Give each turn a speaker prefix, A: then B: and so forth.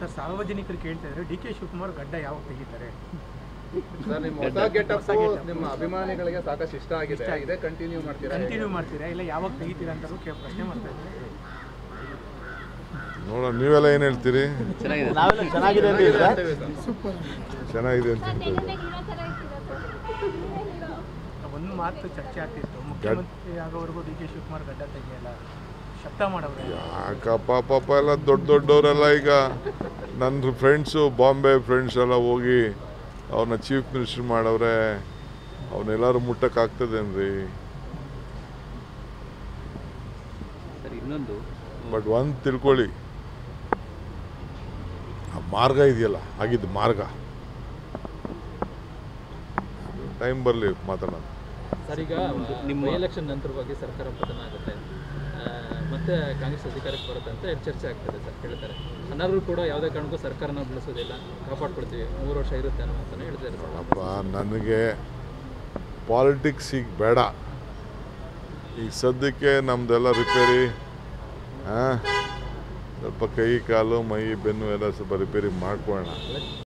A: Sir ಸಾರ್ವಜನಿಕರು ಕೇಳ್ತಾ ಇದ್ದಾರೆ ಡಿ ಕೆ ಶಿವಕುಮಾರ್ ಗಡ್ಡ ಯಾವಾಗ ತೆಗಿತಾರೆ
B: ಸರ್ ನಿಮ್ಮ ಹೊಸ ಗೆಟಪ್ ನಿಮ್ಮ ಅಭಿಮಾನಿಗಳಿಗೆ ಸಾಕಷ್ಟು ಇಷ್ಟ ಆಗಿದೆ ಇದೇ ಕಂಟಿನ್ಯೂ ಮಾಡ್ತೀರಾ
A: ಕಂಟಿನ್ಯೂ ಮಾಡ್ತೀರಾ ಇಲ್ಲ ಯಾವಾಗ ತೆಗಿತೀರಾ ಅಂತ ಕೇ ಪ್ರಶ್ನೆ ಮಾಡ್ತಾ ಇದ್ದಾರೆ
C: ನೋಡೋಣ ನೀವೆಲ್ಲ ಏನು ಹೇಳ್ತೀರಿ
D: ನಾವೆಲ್ಲ ಚೆನ್ನಾಗಿದೆ ಅಂತ ಇದ್ರೆ
C: ಚೆನ್ನಾಗಿದೆ ಅಂತ ಹೇಳ್ತೀರಿ.
A: ಒಂದು ಮಾತು ಚರ್ಚೆ ಆಗ್ತಿತ್ತು ಮುಖ್ಯಮಂತ್ರಿ ಆಗೋವರೆಗೂ ಡಿ ಕೆ ಶಿವಕುಮಾರ್ ಗಡ್ಡ ತೆಗಿಯಲ್ಲ ಶಬ್ದ ಮಾಡವ್ರೆ
C: ಯಾಕಪ್ಪ ಪಾಪ ಎಲ್ಲ ದೊಡ್ಡ ದೊಡ್ಡವರೆಲ್ಲ ಈಗ ನನ್ನ ಫ್ರೆಂಡ್ಸು ಬಾಂಬೆ ಫ್ರೆಂಡ್ಸ್ ಎಲ್ಲ ಹೋಗಿ ಅವ್ರನ್ನ ಚೀಫ್ ಮಿನಿಸ್ಟರ್ ಮಾಡವ್ರೆ ಅವನ್ನೆಲ್ಲರೂ ಮುಟ್ಟಕ್ಕಾಗ್ತದೇನ್ರಿ
E: ಸರ್ ಇನ್ನೊಂದು
C: ಬಟ್ ಒಂದು ತಿಳ್ಕೊಳ್ಳಿ ಆ ಮಾರ್ಗ ಇದೆಯಲ್ಲ ಆಗಿದ್ದು ಮಾರ್ಗ ಟೈಮ್ ಬರಲಿ ಮಾತಾಡೋಣ
F: ಸರ್ ಈಗ ನಿಮ್ಮ ಎಲೆಕ್ಷನ್ ನಂತರವಾಗಿ ಸರ್ಕಾರ ಪತನ ಆಗುತ್ತೆ ಆ, ಮತ್ತೆ ಕಾಂಗ್ರೆಸ್ ಅಧಿಕಾರಕ್ಕೆ ಬರುತ್ತೆ ಅಂತ ಚರ್ಚೆ ಆಗ್ತದೆ ಸರ್ ಹೇಳ್ತಾರೆ ಅನರ್ಹರು ಕೂಡ ಯಾವುದೇ ಕಾರಣಕ್ಕೂ ಸರ್ಕಾರನ ಬೆಳೆಸೋದಿಲ್ಲ ಕಾಪಾಡ್ಕೊಳ್ತೀವಿ ಮೂರು ವರ್ಷ ಇರುತ್ತೆ ಅನ್ನೋ ಅಂತಾನೆ ಹೇಳ್ತಾರೆ ಸರ್
C: ಅಪ್ಪ ನನಗೆ ಪಾಲಿಟಿಕ್ಸ್ ಈಗ ಬೇಡ ಈಗ ಸದ್ಯಕ್ಕೆ ನಮ್ದೆಲ್ಲ ರಿಪೇರಿ ಹಾಂ ಸ್ವಲ್ಪ ಕೈ ಕಾಲು ಮೈ ಬೆನ್ನು ಎಲ್ಲ ಸ್ವಲ್ಪ ರಿಪೇರಿ ಮಾಡ್ಕೊಳ್ಳೋಣ